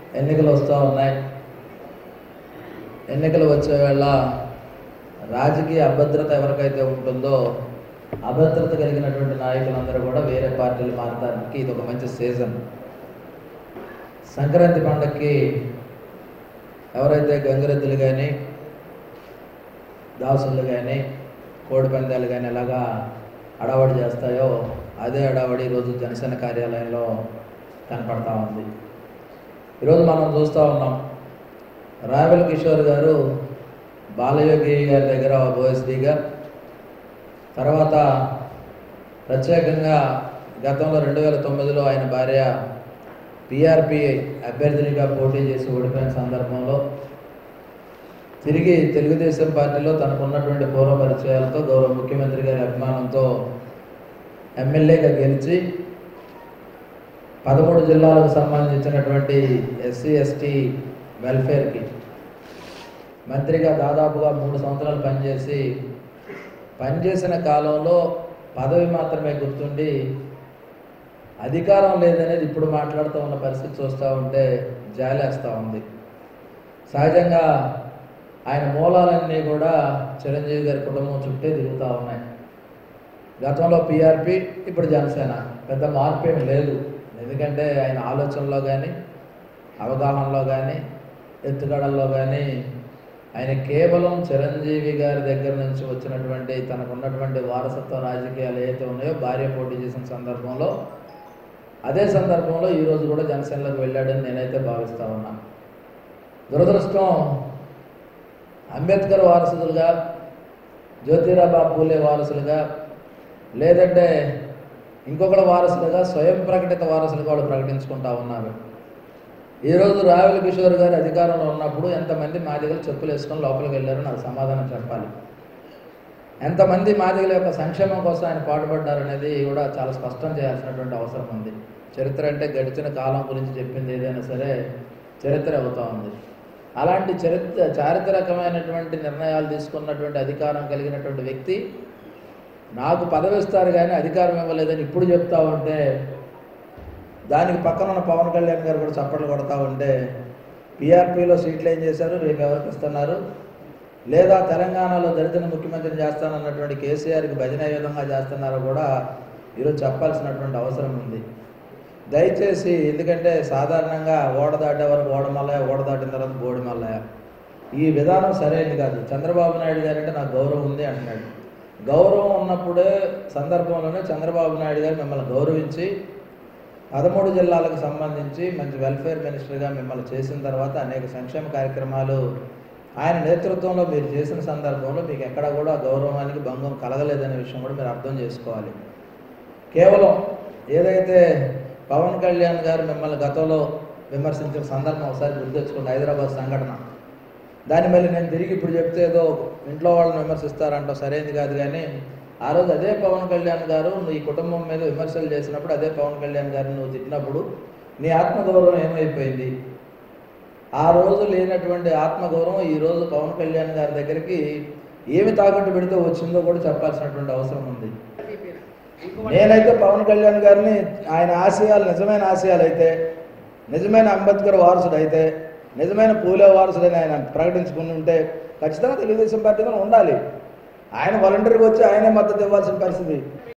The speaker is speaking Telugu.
ఎన్నికలు వస్తూ ఉన్నాయి ఎన్నికలు వచ్చే వేళ రాజకీయ అభద్రత ఎవరికైతే ఉంటుందో అభద్రత కలిగినటువంటి నాయకులందరూ కూడా వేరే పార్టీలు మారడానికి ఇది ఒక మంచి సీజన్ సంక్రాంతి పండగకి ఎవరైతే గంగిరెద్దులు కానీ దాసులు కానీ కోడి పందాలు కానీ ఎలాగా అడవడి చేస్తాయో అదే అడవడి ఈరోజు జనసేన కార్యాలయంలో కనపడతా ఉంది ఈరోజు మనం చూస్తూ ఉన్నాం రావెల్ కిషోర్ గారు బాలయోగి గారి దగ్గర ఓఎస్డీగా తర్వాత ప్రత్యేకంగా గతంలో రెండు వేల తొమ్మిదిలో ఆయన భార్య పిఆర్పి అభ్యర్థినిగా పోటీ చేసి ఓడిపోయిన సందర్భంలో తిరిగి తెలుగుదేశం పార్టీలో తనకు ఉన్నటువంటి పూర్వ పరిచయాలతో గౌరవ ముఖ్యమంత్రి గారి అభిమానంతో ఎమ్మెల్యేగా గెలిచి పదమూడు జిల్లాలకు సంబంధించినటువంటి ఎస్సీ ఎస్టీ వెల్ఫేర్కి మంత్రిగా దాదాపుగా మూడు సంవత్సరాలు పనిచేసి పనిచేసిన కాలంలో పదవి మాత్రమే గుర్తుండి అధికారం లేదనేది ఇప్పుడు మాట్లాడుతూ ఉన్న పరిస్థితి చూస్తూ ఉంటే జాలేస్తూ ఉంది సహజంగా ఆయన మూలాలన్నీ కూడా చిరంజీవి గారి కుటుంబం చుట్టే తిరుగుతూ ఉన్నాయి గతంలో పిఆర్పి ఇప్పుడు జనసేన పెద్ద మార్పు ఏమి లేదు ఎందుకంటే ఆయన ఆలోచనలో కానీ అవగాహనలో కానీ ఎత్తుగడల్లో కానీ ఆయన కేవలం చిరంజీవి గారి దగ్గర నుంచి వచ్చినటువంటి తనకు ఉన్నటువంటి వారసత్వ రాజకీయాలు ఏవైతే ఉన్నాయో భార్య పోటీ చేసిన సందర్భంలో అదే సందర్భంలో ఈరోజు కూడా జనసేనలోకి వెళ్ళాడని నేనైతే భావిస్తా ఉన్నా దురదృష్టం అంబేద్కర్ వారసులుగా జ్యోతిరాబాబు పూలే వారసులుగా లేదంటే ఇంకొకళ్ళ వారసులుగా స్వయం ప్రకటిత వారసులుగా వాళ్ళు ప్రకటించుకుంటా ఉన్నారు ఈరోజు రావుల కిషోర్ గారు అధికారంలో ఉన్నప్పుడు ఎంతమంది మాదిగలు చెప్పులు వేసుకొని లోపలికి వెళ్ళారో నాకు సమాధానం చెప్పాలి ఎంతమంది మాదిగల యొక్క సంక్షేమం కోసం ఆయన పాటుపడ్డారనేది కూడా చాలా స్పష్టం చేయాల్సినటువంటి అవసరం ఉంది చరిత్ర అంటే గడిచిన కాలం గురించి చెప్పింది ఏదైనా సరే చరిత్ర అవుతా ఉంది అలాంటి చరిత్ర చారిత్రకమైనటువంటి నిర్ణయాలు తీసుకున్నటువంటి అధికారం కలిగినటువంటి వ్యక్తి నాకు పదవి ఇస్తారు కానీ అధికారం ఇవ్వలేదని ఇప్పుడు చెప్తా ఉంటే దానికి పక్కన ఉన్న పవన్ కళ్యాణ్ గారు కూడా చప్పట్లు కొడతా ఉంటే పీఆర్పీలో సీట్లు ఏం చేశారు రేపు ఎవరికి ఇస్తున్నారు లేదా తెలంగాణలో దళితుని ముఖ్యమంత్రిని చేస్తానన్నటువంటి కేసీఆర్కి భజన ఏ విధంగా చేస్తున్నారో కూడా ఈరోజు చెప్పాల్సినటువంటి అవసరం ఉంది దయచేసి ఎందుకంటే సాధారణంగా ఓడ దాటే వరకు ఓడమల్లయ ఓడ దాటిన తర్వాత బోడిమల్లయ ఈ విధానం సరైనది కాదు చంద్రబాబు నాయుడు గారు అంటే నాకు గౌరవం ఉంది అంటున్నాడు గౌరవం ఉన్నప్పుడే సందర్భంలోనే చంద్రబాబు నాయుడు గారు మిమ్మల్ని గౌరవించి పదమూడు జిల్లాలకు సంబంధించి మంచి వెల్ఫేర్ మినిస్టర్గా మిమ్మల్ని చేసిన తర్వాత అనేక సంక్షేమ కార్యక్రమాలు ఆయన నేతృత్వంలో మీరు చేసిన సందర్భంలో మీకు ఎక్కడ కూడా గౌరవానికి భంగం కలగలేదనే విషయం కూడా మీరు అర్థం చేసుకోవాలి కేవలం ఏదైతే పవన్ కళ్యాణ్ గారు మిమ్మల్ని గతంలో విమర్శించిన సందర్భం ఒకసారి గుర్తు తెచ్చుకోండి హైదరాబాద్ సంఘటన దాన్ని మళ్ళీ నేను తిరిగి ఇప్పుడు చెప్తే ఏదో ఇంట్లో వాళ్ళని విమర్శిస్తారంట సరైనది కాదు కానీ ఆ రోజు అదే పవన్ కళ్యాణ్ గారు నీ కుటుంబం మీద విమర్శలు చేసినప్పుడు అదే పవన్ కళ్యాణ్ గారిని నువ్వు తిట్టినప్పుడు నీ ఆత్మగౌరవం ఏమైపోయింది ఆ రోజు లేనటువంటి ఆత్మగౌరవం ఈ రోజు పవన్ కళ్యాణ్ గారి దగ్గరికి ఏమి తాకట్టు పెడితే వచ్చిందో కూడా చెప్పాల్సినటువంటి అవసరం ఉంది నేనైతే పవన్ కళ్యాణ్ గారిని ఆయన ఆశయాలు నిజమైన ఆశయాలు అయితే నిజమైన అంబేద్కర్ వారసుడు అయితే నిజమైన పూలే వారసుడని ఆయన ప్రకటించుకుని ఉంటే ఖచ్చితంగా తెలుగుదేశం పార్టీలో ఉండాలి ఆయన వాలంటీర్గా వచ్చి ఆయనే మద్దతు ఇవ్వాల్సిన పరిస్థితి